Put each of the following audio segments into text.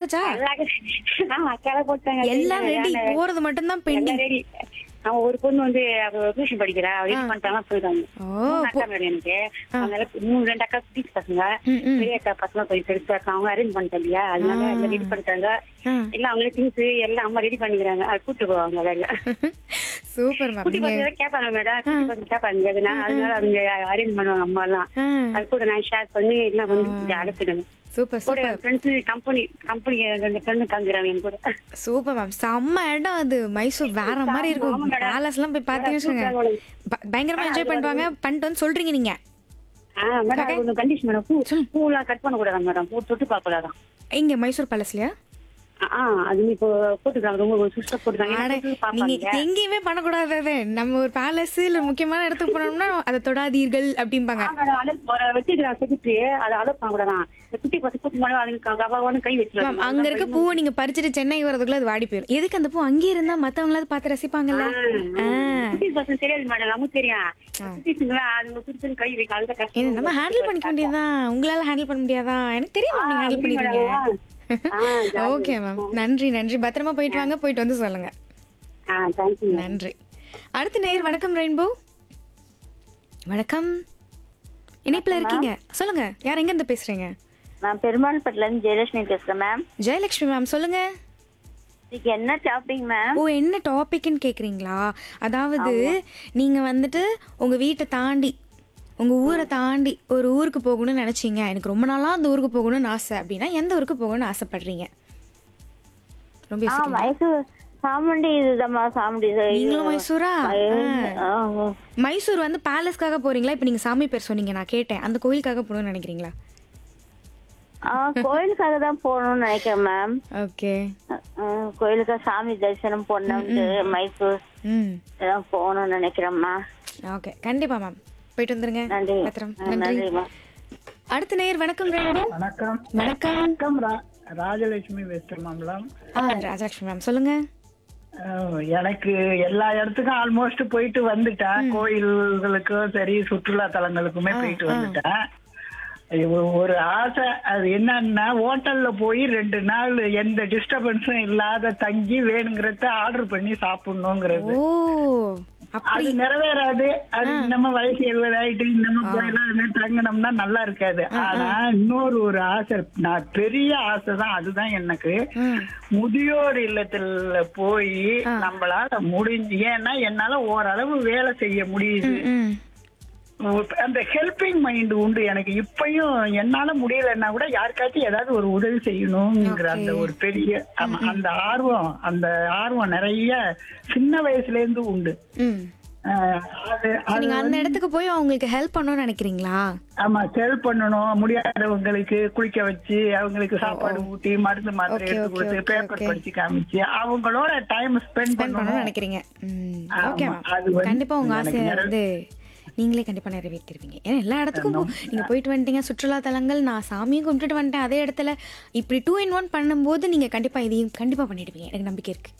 போட்டாச்சா ஆமா கடை போட்டாங்க எல்லாம் ரெடி போறது மட்டும்தான் பெண்டிங் ரெடி அவன் ஒரு பொண்ணு வந்து டியூஷன் படிக்கிறா அவ ரெடி பண்ணிட்டாங்க போயிட்டாங்க ஓ மூணு அக்கா மேடம் எனக்கு அதனால மூணு ரெண்டு அக்கா குட்டீஸ் பசங்க ம், ம். பெரிய அக்கா பசங்க கொஞ்சம் பெருசா இருக்காங்க அவங்க அரேஞ்ச் பண்ணிட்டாங்க இல்லையா அதனால எல்லாம் ரெடி பண்ணிட்டாங்க ஆ. எல்லாம் அவங்களே திங்ஸ் எல்லாம் அம்மா ரெடி பண்ணிக்கிறாங்க அது கூட்டு போவாங்க வேலை சூப்பர் மேம் குட்டி நீங்க பசங்க கேட்பாங்க மேடம் குட்டி பசங்க கேட்பாங்க எதுனா அதனால அவங்க அரேஞ்ச் பண்ணுவாங்க அம்மா எல்லாம் ஆ, அது கூட நான் ஷேர் பண்ணி எல்லாம் வந்து அழைச்சிடுங்க சூப்பர் கூட சூப்பர் ஃப்ரெண்ட்ஸ் கம்பெனி கம்பெனி ரெண்டு ஃப்ரெண்டு தங்குறாங்க என் கூட சூப்பர் மேம் செம்ம இடம் அது மைசூர் வேற மாதிரி இருக்கும் ஆமா madam. பேலஸ் எல்லாம் போய் பாத்தீங்கன்னு வச்சுக்கோங்க ப- பயங்கரமா என்ஜாய் பண்ணுவாங்க பண்ணிட்டு வந்து சொல்றீங்க நீங்க ஆ மேடம் அது ஒன்று கண்டிஷன் மேடம் பூ பூலாம் கட் பண்ணக்கூடாது மேடம் பூ தொட்டு பார்க்கக்கூடாதான் இங்க மைசூர் பேலஸ்லயா ஆ அது நீ இப்போ போட்டுருக்காங்க ரொம்ப சுஷ்டா அட, போட்டுருக்காங்க நீங்க பாப்பாங்க எங்கேயுமே பண்ணக்கூடாது அது. நம்ம ஒரு பேலஸ் இல்ல முக்கியமான இடத்துக்கு போனோம்னா அதை தொடாதீர்கள் அப்படிம்பாங்க வச்சுக்கிறான் செக்யூரிட்டி அதை அலோ பண்ணக்கூடாதான் இந்த குட்டி பசங்க கூட்டு போனா அதுக்கு கவாவானு கை மேம் வச்சிருக்காங்க அங்க இருக்க பூவை நீங்க பறிச்சுட்டு சென்னை வரதுக்குள்ள அது வாடி போயிடும் எதுக்கு அந்த பூ அங்கேயே இருந்தா மத்தவங்களாவது பார்த்து ரசிப்பாங்கல்ல ஆ. குட்டி பசங்க தெரியாது மேடம் நமக்கு தெரியும் குட்டிஸுங்களா அதுங்க குடிச்சு கை வைக்க அதுதான் இது கஷ்டம் நம்ம ஹேண்டில் பண்ணிக்க வேண்டியதுதான் உங்களால ஹேண்டில் பண்ண முடியாதா எனக்கு தெரியும் நீங்க ஹேண்டில் பண்ணிடுவீங்க ஓகே மேம் நன்றி நன்றி பத்திரமா போயிட்டு வாங்க போயிட்டு வந்து சொல்லுங்க ஆ தேங்க்யூ நன்றி அடுத்த நேயர் வணக்கம் ரெயின்போ வணக்கம் இணைப்புல இருக்கீங்க சொல்லுங்க யார் எங்க இருந்து பேசுறீங்க நான் பெருமாள்பட்டில இருந்து ஜெயலட்சுமி பேசுறேன் மேம் ஜெயலட்சுமி மேம் சொல்லுங்க இன்னைக்கு என்ன டாபிக் மேம் ஓ என்ன டாபிக்னு கேக்குறீங்களா அதாவது நீங்க வந்துட்டு உங்க வீட்டை தாண்டி உங்க ஊரை தாண்டி ஒரு ஊருக்கு போகணும்னு நினைச்சீங்க எனக்கு ரொம்ப நாளா அந்த ஊருக்கு போகணும்னு ஆசை அப்படின்னா எந்த ஊருக்கு போகணும்னு ஆசைப்படுறீங்க ரொம்ப ஆ யோசிக்கிறீங்களா? மைசூர் சாமுண்டி இதுதாம்மா சாமுண்டி இது- நீங்களும் மைசூரா ஆ, ஆ. மைசூர் வந்து பேலஸ்க்காக போறீங்களா இப்போ நீங்க சாமி பேர் சொன்னீங்க நான் கேட்டேன் அந்த கோயிலுக்காக போகணும்னு நினைக்கிறீங்களா ஆ, கோயிலுக்காக தான் போகணும்னு நினைக்கிறேன் மேம் ஓகே ஆ, கோயிலுக்காக சாமி தரிசனம் பண்ணணும்ட்டு மைசூர் ம் எல்லாம் போகணும்னு நினைக்கிறேம்மா ஓகே கண்டிப்பா மேம் போயிட்டு வந்துருங்க நன்றி பத்திரம் ஆ, நன்றி நன்றிம்மா அடுத்த நேயர் வணக்கம் ரெயின்போ வணக்கம் வணக்கம் வணக்கம் ரா- ராஜலட்சுமி வெஸ்ட் மாம்பலம் ஆ ராஜலட்சுமி மேம் சொல்லுங்க அஹ், எனக்கு எல்லா இடத்துக்கும் ஆல்மோஸ்ட் போயிட்டு வந்துட்டேன் கோயில்களுக்கும் சரி சுற்றுலா தலங்களுக்குமே போயிட்டு வந்துட்டேன் இது ஒரு- ஒரு ஆசை அது என்னன்னா ஹோட்டல்ல போய் ரெண்டு நாள் எந்த டிஸ்டர்பன்ஸும் இல்லாத தங்கி வேணுங்கிறத ஆர்டர் பண்ணி சாப்பிடணுங்கிறது ஓ அது அப்படி நிறைவேறாது அது நம்ம வயசு எழுபது ஆயிட்டு நம்ம போயெல்லாம் அது மாதிரி தங்கினோம்னா நல்லா இருக்காது ஆனா இன்னொரு ஒரு ஆசை நான் பெரிய ஆசை தான் அதுதான் எனக்கு ம் முதியோர் இல்லத்துல போய் நம்மளால முடிஞ்சு ஏன்னா என்னால ஓரளவு வேலை செய்ய முடியுது ம் அந்த ஹெல்பிங் மைண்ட் உண்டு எனக்கு இப்பயும் என்னால முடியலன்னா கூட யாருக்காச்சும் ஏதாவது ஒரு உதவி செய்யணுங்கிற அந்த ஒரு பெரிய ஆமா, அந்த ஆர்வம் அந்த ஆர்வம் நிறைய சின்ன வயசுல இருந்து உண்டு ம் அஹ் அது So, நீங்க அந்த இடத்துக்கு போய் அவங்களுக்கு ஹெல்ப் பண்ணணும்னு நினைக்கிறீங்களா ஆமா செல் பண்ணணும் முடியாதவங்களுக்கு குளிக்க வச்சு அவங்களுக்கு சாப்பாடு ஊட்டி மருந்து மாத்திரை Okay, எடுத்து okay, கொடுத்து okay, பேப்பர் okay. படிச்சு காமிச்சு அவங்களோட டைம் ஸ்பெண்ட் ஸ்பெண்ட் பண்ணணும்னு பண்ணணும் நினைக்கிறீங்க ம் ஆமா, ஓகே அது மேம் வந்து கண்டிப்பா உங்க எனக்கு ஆசையை நிறைய- வந்து நீங்களே கண்டிப்பா நிறைவேற்றிருவீங்க ஏன்னா எல்லா இடத்துக்கும் போ- நீங்க போயிட்டு வந்துட்டீங்க சுற்றுலா தலங்கள் நான் சாமியும் கும்பிட்டுட்டு வந்துட்டேன் அதே இடத்துல இப்படி டூ இன் ஒன் பண்ணும்போது நீங்க கண்டிப்பா இதையும் கண்டிப்பா பண்ணிடுவீங்க எனக்கு நம்பிக்கை இருக்கு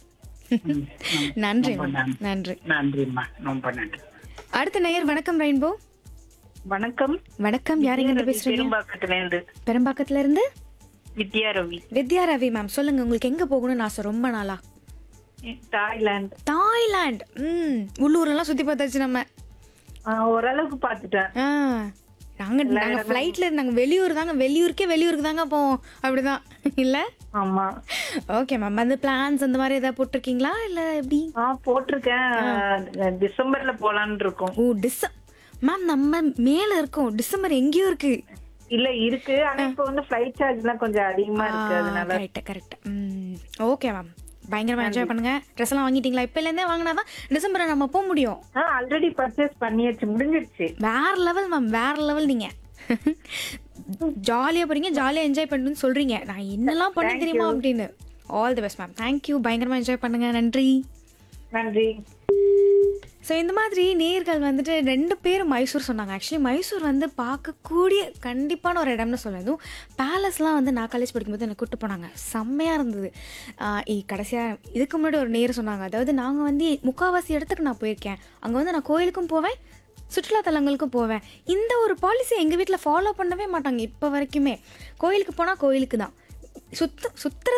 நன்றி ரொம்ப மேம் நன்றி. நன்றி நன்றிம்மா ரொம்ப நன்றி அடுத்த நேயர் வணக்கம் ரெயின்போ வணக்கம் வணக்கம் யார் எங்க இருந்து பேசுறீங்க பெரும்பாக்கத்துல இருந்து பெரும்பாக்கத்துல இருந்து வித்யா ரவி வித்யா ரவி மேம் சொல்லுங்க உங்களுக்கு எங்க போகணும்னு ஆசை ரொம்ப நாளா தாய்லாந்து தாய்லாந்து ம் உள்ளூரெல்லாம் சுத்தி பார்த்தாச்சு நம்ம ஆஹ் ஓரளவுக்கு பாத்துட்டேன் ஆ நாங்க நாங்க ஃப்ளைட்ல நாங்க வெளியூர் தாங்க வெளியூருக்கே வெளியூருக்கு தாங்க போவோம் அப்படிதான் இல்ல ஆமா ஓகே மேம் அந்த பிளான்ஸ் அந்த மாதிரி ஏதாவது போட்டிருக்கீங்களா இல்ல எப்படி ஆஹ் போட்டிருக்கேன் டிசம்பர்ல போலான்னு இருக்கோம் ஓ டிசம் மேம் நம்ம மேல இருக்கோம் டிசம்பர் எங்கேயோ இருக்கு இல்ல இருக்கு ஆனா இப்ப வந்து ஃபிளைட் சார்ஜ் எல்லாம் கொஞ்சம் அதிகமா இருக்கு அதனால கரெக்ட் கரெக்ட் ம் ஓகே மேம் பயங்கரமா என்ஜாய் பண்ணுங்க ட்ரெஸ் எல்லாம் வாங்கிட்டீங்களா இப்பல இருந்தே வாங்கினாதான் டிசம்பரை நம்ம போக முடியும் ஆஹ் ஆல்ரெடி பர்ச்சேஸ் பண்ணியாச்சு முடிஞ்சிருச்சு வேற லெவல் மேம் வேற லெவல் நீங்க ஜாலியா போறீங்க ஜாலியா என்ஜாய் பண்ணுன்னு சொல்றீங்க நான் என்னெல்லாம் பண்ண தெரியுமா அப்படின்னு all the best ma'am thank you பயங்கரமா என்ஜாய் பண்ணுங்க நன்றி நன்றி ஸோ இந்த மாதிரி நேர்கள் வந்துட்டு ரெண்டு பேரும் மைசூர் சொன்னாங்க ஆக்சுவலி மைசூர் வந்து பார்க்கக்கூடிய கண்டிப்பான ஒரு இடம்னு சொல்ல அதுவும் பேலஸ்லாம் வந்து நான் காலேஜ் படிக்கும்போது என்னை கூப்பிட்டு போனாங்க செம்மையாக இருந்தது கடைசியாக இதுக்கு முன்னாடி ஒரு நேர் சொன்னாங்க அதாவது நாங்கள் வந்து முக்கால்வாசி இடத்துக்கு நான் போயிருக்கேன் அங்கே வந்து நான் கோயிலுக்கும் போவேன் சுற்றுலா தலங்களுக்கும் போவேன் இந்த ஒரு பாலிசி எங்கள் வீட்டில் ஃபாலோ பண்ணவே மாட்டாங்க இப்போ வரைக்குமே கோயிலுக்கு போனால் கோயிலுக்கு தான் சுத்த சுற்றுற